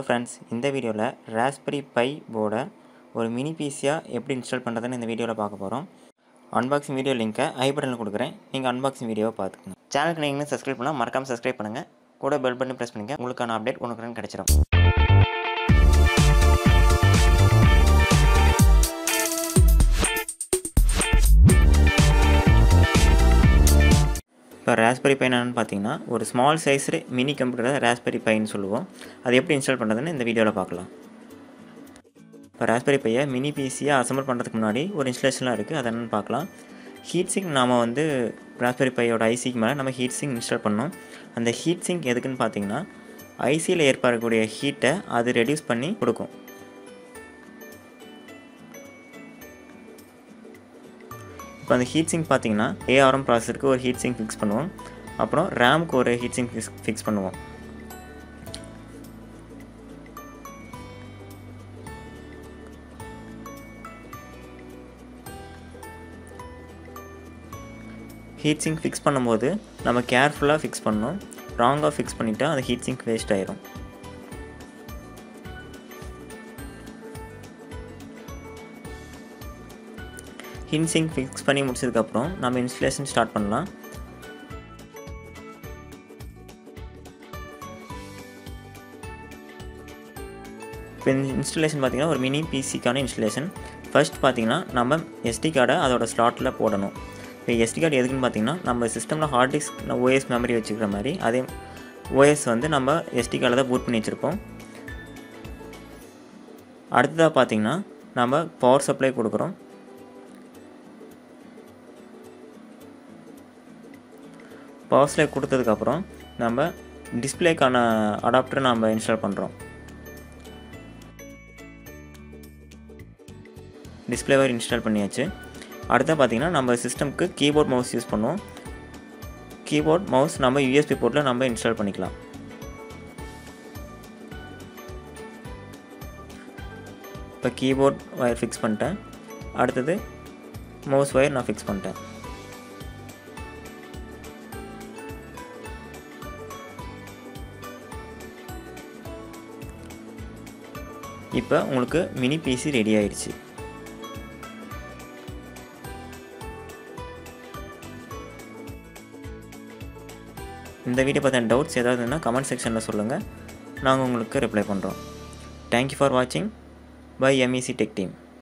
friends இந்த வீடியோவில் raspberry by போர்டை ஒரு மினி பிசியாக எப்படி இன்ஸ்டால் பண்ணுறதுன்னு இந்த வீடியோவில் பார்க்க போகிறோம் அன்பாக்சிங் வீடியோ லிங்க்கை ஐ பட்டனில் கொடுக்குறேன் நீங்கள் அன்பாக்சிங் வீடியோவை பார்த்துக்கணும் சேனலுக்கு நீங்கள் சப்ஸ்கிரைப் பண்ணால் மறக்காமல் சப்ஸ்கிரைப் பண்ணுங்கள் கூட பெல் பட்டன் ப்ரெஸ் பண்ணுங்கள் உங்களுக்கான அப்டேட் உனக்கு கிடச்சிடும் இப்போ ராஸ்பெரி பை என்னன்னு பார்த்தீங்கன்னா ஒரு ஸ்மால் சைஸு மினி கம்ப்யூட்டரை ராஸ்பெரி பைன்னு சொல்லுவோம் அது எப்படி இன்ஸ்டால் பண்ணுறதுன்னு இந்த வீடியோவில் பார்க்கலாம் இப்போ ராஸ்பெரி பையை மினி பிசியாக அசம்பிள் பண்ணுறதுக்கு முன்னாடி ஒரு இன்ஸ்டலேஷன்லாம் இருக்குது அதை என்னென்னு பார்க்கலாம் ஹீட் சிங்க் நாம் வந்து ராஸ்பெரி பையோட ஐசிக்கு மேலே நம்ம ஹீட் சிங்க் இன்ஸ்டால் பண்ணோம் அந்த ஹீட் சிங்க் எதுக்குன்னு பார்த்தீங்கன்னா ஐசியில் ஏற்படக்கூடிய ஹீட்டை அது ரெடியூஸ் பண்ணி கொடுக்கும் இப்போ அந்த ஹீட் சிங்க் பார்த்தீங்கன்னா ஏஆர்எம் ப்ராசஸருக்கு ஒரு ஹீட் சிங்க் ஃபிக்ஸ் பண்ணுவோம் அப்புறம் ரேமுக்கு ஒரு ஹீட் சிங்க் ஃபிக்ஸ் ஃபிக்ஸ் பண்ணுவோம் ஹீட் சிங்க் ஃபிக்ஸ் பண்ணும்போது நம்ம கேர்ஃபுல்லாக ஃபிக்ஸ் பண்ணணும் ராங்காக ஃபிக்ஸ் பண்ணிட்டா அந்த ஹீட் சிங்க் வேஸ்ட் ஆயிரும் ஹீட் சிங்க் ஃபிக்ஸ் பண்ணி முடிச்சதுக்கப்புறம் நம்ம இன்ஸ்டலேஷன் ஸ்டார்ட் பண்ணலாம் இப்போ இந்த இன்ஸ்டலேஷன் பார்த்திங்கன்னா ஒரு மினி பிசிக்கான இன்ஸ்டலேஷன் ஃபர்ஸ்ட் பார்த்திங்கன்னா நம்ம எஸ்டி கார்டை அதோட ஸ்லாட்டில் போடணும் இப்போ எஸ்டி கார்டு எதுக்குன்னு பார்த்தீங்கன்னா நம்ம சிஸ்டமில் ஹார்ட் டிஸ்க் ஓஎஸ் மெமரி வச்சுக்கிற மாதிரி அதே ஓஎஸ் வந்து நம்ம எஸ்டி கார்டில் தான் பூட் பண்ணி வச்சுருப்போம் அடுத்ததாக பார்த்திங்கன்னா நம்ம பவர் சப்ளை கொடுக்குறோம் பவர் சப்ளை கொடுத்ததுக்கப்புறம் நம்ம டிஸ்பிளேக்கான அடாப்டர் நம்ம இன்ஸ்டால் பண்ணுறோம் டிஸ்பிளே வயர் இன்ஸ்டால் பண்ணியாச்சு அடுத்த பார்த்திங்கன்னா நம்ம சிஸ்டம்க்கு கீபோர்ட் மவுஸ் யூஸ் பண்ணுவோம் கீபோர்ட் மவுஸ் நம்ம யூஎஸ்பி போர்ட்டில் நம்ம இன்ஸ்டால் பண்ணிக்கலாம் இப்போ கீபோர்ட் ஒயர் ஃபிக்ஸ் பண்ணிட்டேன் அடுத்தது மவுஸ் ஒயர் நான் ஃபிக்ஸ் பண்ணிட்டேன் இப்போ உங்களுக்கு மினி பிசி ரெடி ஆயிடுச்சு இந்த வீடியோ பற்றின டவுட்ஸ் ஏதாவது இருந்தால் கமெண்ட் செக்ஷனில் சொல்லுங்கள் நாங்கள் உங்களுக்கு ரிப்ளை பண்ணுறோம் தேங்க்யூ ஃபார் வாட்சிங் பை எம்இசி டெக் டீம்